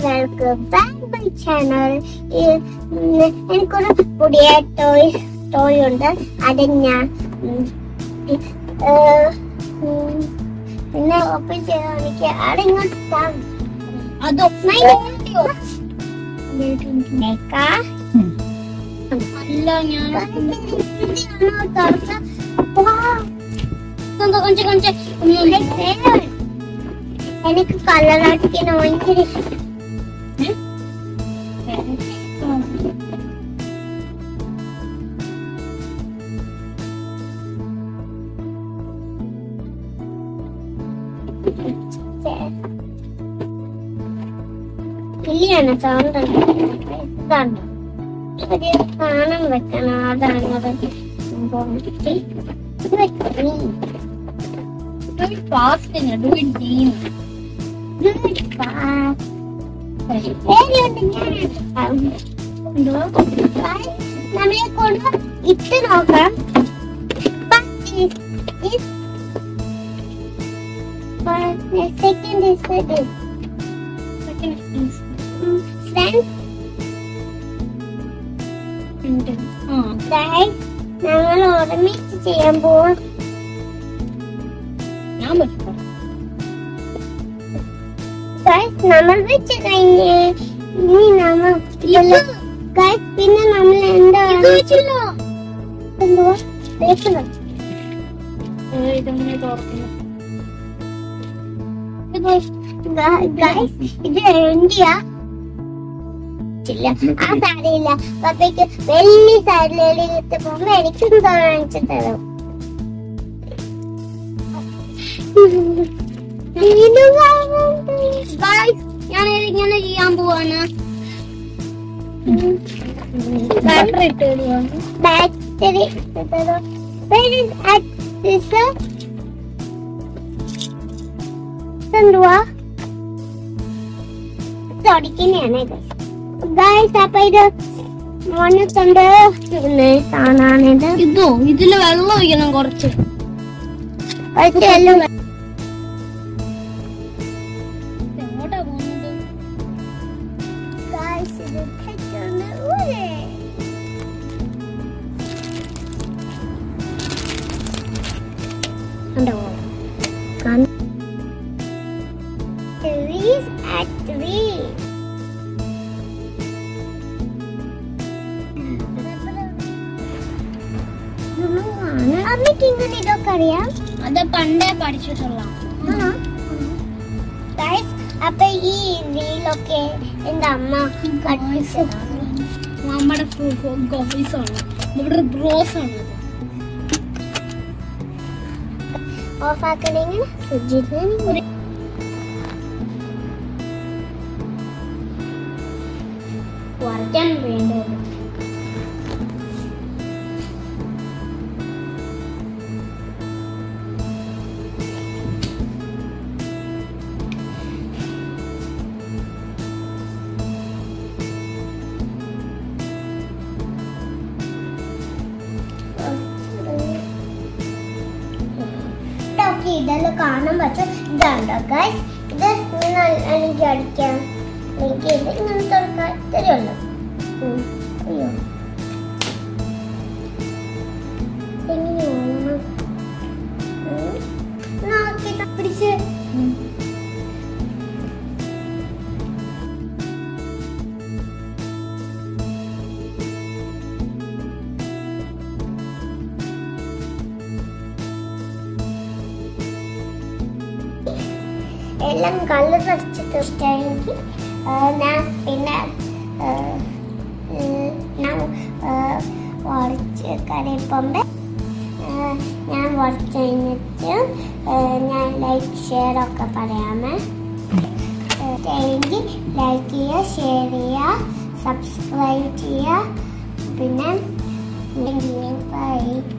Welcome back my channel എനിക്കൊരു പുതിയ toy toy ഉണ്ട് അത് ഞാൻ ഉം, ഏഹ്, ഉം, പിന്നെ ഓപ്പൺ ചെയ്ത് എനിക്ക് അതിങ്ങോട്ട് താ. അതോ My Mecca. അല്ല ഞാൻ തുറച്ച കൊഞ്ച് കൊഞ്ച് എനിക്ക് കളർ അടിക്കാൻ ഭയങ്കര ഇഷ്ടം. കിളിയാണ് സൗണ്ട് ഇതാണ് ഒരു സാധനം വെക്കണം അതാണ് അത് സംഭവം. ഇത് വെക്കണം. Do it fast do it deem Good bye. പേരുണ്ട് ഞാൻ എടുക്കാം. എന്തോ? Bye. നമ്മളെ കൊണ്ട് ഇട്ട് നോക്കാം But it- it- but the second is this. ഉം, friends, guys, ഞങ്ങൾ ഒരുമിച്ച് ചെയ്യാൻ പോകും ഞാൻ പറ്റും ഗൈസ് നമ്മൾ വെച്ച് കഴിഞ്ഞ് ഇനി നമ്മൾ ഗൈസ് പിന്നെ നമ്മൾ എന്താ എന്തുവാ തേക്കണം ഇതെങ്ങനെ തുറക്കുന്നു ഗൈസ് ഇത് എന്തിയാ ഇല്ല ആ സാരിയില്ല പപ്പയ്ക്ക് വലിയ സാരിയിലേക്ക് പോകുമ്പോ എനിക്കും കാണിച്ചു തരും വീണ്ടും കാണുന്നുണ്ട്. ഗായ്സ് ഞാൻ ഇങ്ങനെ ചെയ്യാൻ പോവാണ് ബാറ്ററി ഇട്ട് ബാറ്ററി എന്തുവാ തുടക്കുന്നതാണ് ഗായ്സ് അപ്പൊ ഇത് മോനത്തുണ്ട് പിന്നെ കാണാനിത് ഇതോ ഇതില് വെള്ളം ഒഴിക്കണം കുറച്ച് കുറച്ച് എല്ലാം എങ്ങോട്ടാ പോകുന്നത് ഗായ്സ് ഇത് തെറ്റുണ്ട് ഊരേ ഉണ്ടോ Trees at three. അമ്മയ്ക്ക് ഇങ്ങനെ ഇതൊക്കെ അറിയാം അത് പണ്ടേ പഠിച്ചിട്ടുള്ള Guys, അപ്പൊ ഈ റീലൊക്കെ എന്റെ അമ്മ പഠിപ്പിച്ചതാണ് നമ്മുടെ ഗോയ്സ് ആണ് നമ്മുടെ ബ്രോസ് ആണ് ഓഫ് ആക്കണെങ്കിൽ സുജിത്തിന് കുറയ്ക്കാൻ വേണ്ടത് ഓക്കെ ഇതെല്ലാം കാണാൻ പറ്റും ഇതാണ്ടോ ഗൈസ് ഇത് ഇങ്ങനെ എനിക്ക് അടിക്കാം എനിക്ക് ഇത് ഇങ്ങനെ തുറക്കാൻ തരുമല്ലോ ഉം. അയ്യോ എങ്ങനെയാണ് ഉം. നോക്കി ദാ പിടിച്ച് എല്ലാം കളർ വരച്ചിട്ട് ഇഷ്ടമായെങ്കിൽ ഞാൻ പിന്നെ ആ, ഉം, ഞാൻ വരച്ച് കഴിയുമ്പോൾ ഞാൻ വരച്ച് കഴിഞ്ഞിട്ട് ആ, ഞാൻ ലൈക്ക് ഷെയർ ഒക്കെ പറയാമേ എങ്കിൽ ലൈക്ക് ചെയ്യുക ഷെയർ ചെയ്യുക സബ്സ്ക്രൈബ് ചെയ്യുക പിന്നെ ബൈ